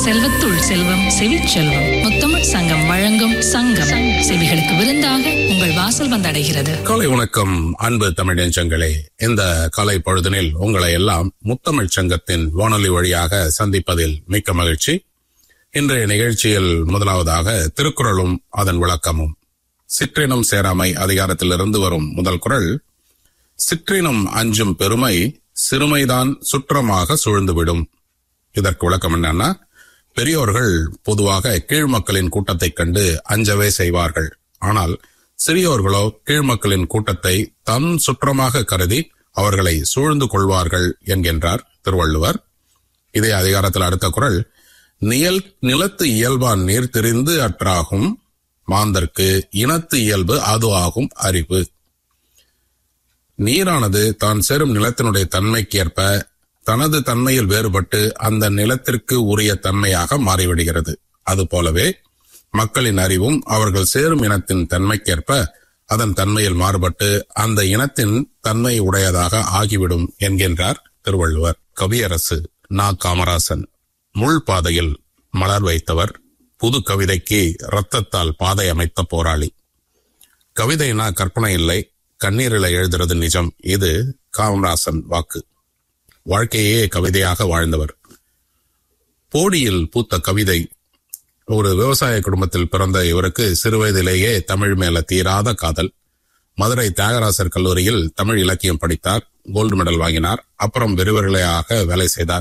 செல்வத்துள் செல்வம் செவிச்செல்வம் முத்தமிழ் சங்கம் வழங்கும் சங்கம் செவிகளுக்கு விருந்தாக உங்கள் வாசல் வந்தடைகிறது காலை வணக்கம் அன்பு தமிழ் நெஞ்சங்களே இந்த காலை பொழுதினில் உங்களை எல்லாம் முத்தமிழ் சங்கத்தின் வானொலி வழியாக சந்திப்பதில் மிக்க மகிழ்ச்சி இன்றைய நிகழ்ச்சியில் முதலாவதாக திருக்குறளும் அதன் விளக்கமும் சிற்றினம் சேராமை அதிகாரத்திலிருந்து வரும் முதல் குறள் சிற்றினம் அஞ்சும் பெருமை சிறுமைதான் சுற்றமாக சூழ்ந்துவிடும் இதற்கு விளக்கம் என்னன்னா பெரியோர்கள் பொதுவாக கீழ் மக்களின் கூட்டத்தைக் கண்டு அஞ்சவே செய்வார்கள் ஆனால் சிறியோர்களோ கீழ் மக்களின் கூட்டத்தை தன் சுற்றமாக கருதி அவர்களை சூழ்ந்து கொள்வார்கள் என்கின்றார் திருவள்ளுவர் இதே அதிகாரத்தில் அடுத்த குறள் நியல் நிலத்து இயல்பான் நீர் தெரிந்து அற்றாகும் மாந்தர்க்கு இனத்து இயல்பு அது ஆகும் அறிவு நீரானது தான் சேரும் நிலத்தினுடைய தன்மைக்கேற்ப தனது தன்மையில் வேறுபட்டு அந்த நிலத்திற்கு உரிய தன்மையாக மாறிவிடுகிறது அதுபோலவே மக்களின் அறிவும் அவர்கள் சேரும் இனத்தின் தன்மைக்கேற்ப அதன் தன்மையில் மாறுபட்டு அந்த இனத்தின் தன்மை உடையதாக ஆகிவிடும் என்கின்றார் திருவள்ளுவர் கவியரசு நா காமராசன் முள் பாதையில் மலர் வைத்தவர் புது கவிதைக்கு இரத்தத்தால் பாதை அமைத்த போராளி கவிதைனா கற்பனை இல்லை கண்ணீரில் எழுதுறது நிஜம் இது காமராசன் வாக்கு வாழ்க்கையே கவிதையாக வாழ்ந்தவர் போடியில் பூத்த கவிதை ஒரு விவசாய குடும்பத்தில் பிறந்த இவருக்கு சிறுவயதிலேயே தமிழ் மேல தீராத காதல் மதுரை தியாகராசர் கல்லூரியில் தமிழ் இலக்கியம் படித்தார் கோல்டு மெடல் வாங்கினார் அப்புறம் விரிவர்களையாக வேலை செய்தார்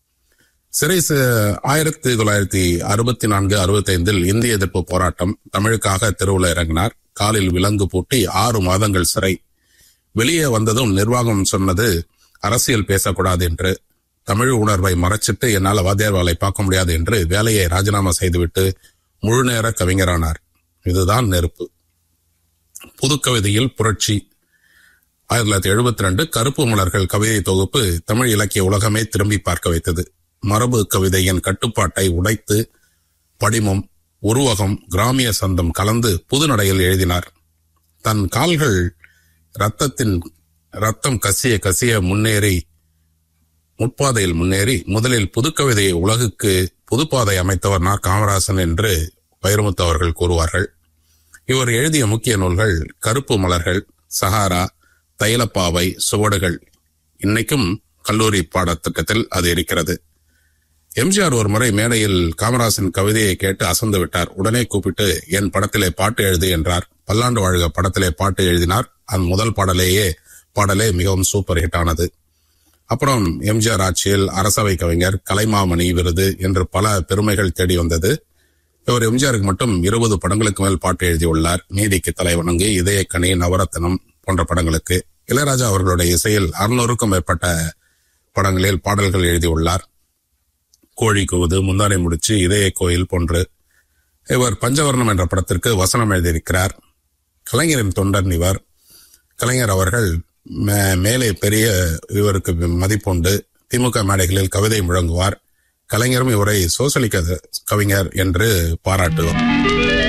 சிறை ஆயிரத்தி தொள்ளாயிரத்தி அறுபத்தி நான்கு அறுபத்தி ஐந்தில் இந்திய எதிர்ப்பு போராட்டம் தமிழுக்காக தெருவில் இறங்கினார் காலில் விலங்கு பூட்டி ஆறு மாதங்கள் சிறை வெளியே வந்ததும் நிர்வாகம் சொன்னது அரசியல் பேசக்கூடாது என்று தமிழ் உணர்வை மறைச்சிட்டு என்னால் வாத்தியார் வேலை பார்க்க முடியாது என்று வேலையை ராஜினாமா செய்துவிட்டு முழு நேர கவிஞரானார் இதுதான் நெருப்பு புதுக்கவிதையில் புரட்சி ஆயிரத்தி தொள்ளாயிரத்தி எழுபத்தி ரெண்டு கருப்பு மலர்கள் கவிதை தொகுப்பு தமிழ் இலக்கிய உலகமே திரும்பி பார்க்க வைத்தது மரபு கவிதையின் கட்டுப்பாட்டை உடைத்து படிமம் உருவகம் கிராமிய சந்தம் கலந்து புதுநடையில் எழுதினார் தன் கால்கள் ரத்தத்தின் ரத்தம் கசிய கசிய முன்னேறி முற்பாதையில் முன்னேறி முதலில் புதுக்கவிதையை உலகுக்கு புதுப்பாதை அமைத்தவர் நா காமராசன் என்று வைரமுத்து அவர்கள் கூறுவார்கள் இவர் எழுதிய முக்கிய நூல்கள் கருப்பு மலர்கள் சஹாரா தைலப்பாவை சுவடுகள் இன்னைக்கும் கல்லூரி பாடத்திட்டத்தில் அது இருக்கிறது எம்ஜிஆர் ஒரு முறை மேடையில் காமராசன் கவிதையை கேட்டு அசந்து விட்டார் உடனே கூப்பிட்டு என் படத்திலே பாட்டு எழுது என்றார் பல்லாண்டு வாழ்க படத்திலே பாட்டு எழுதினார் அந்த முதல் பாடலேயே பாடலே மிகவும் சூப்பர் ஹிட் ஆனது அப்புறம் எம்ஜிஆர் ஆட்சியில் அரசவை கவிஞர் கலைமாமணி விருது என்று பல பெருமைகள் தேடி வந்தது இவர் எம்ஜிஆருக்கு மட்டும் இருபது படங்களுக்கு மேல் பாட்டு எழுதியுள்ளார் நீதிக்கு தலைவணங்கு இதயக்கனி நவரத்தனம் போன்ற படங்களுக்கு இளையராஜா அவர்களுடைய இசையில் அறுநூறுக்கும் மேற்பட்ட படங்களில் பாடல்கள் எழுதியுள்ளார் கோழி கூவுது முந்தானை முடிச்சு இதய கோயில் போன்று இவர் பஞ்சவர்ணம் என்ற படத்திற்கு வசனம் எழுதியிருக்கிறார் கலைஞரின் தொண்டன் இவர் கலைஞர் அவர்கள் மேலே பெரிய இவருக்கு மதிப்புண்டு திமுக மேடைகளில் கவிதை முழங்குவார் கலைஞரும் இவரை சோசலிக்க கவிஞர் என்று பாராட்டுவார்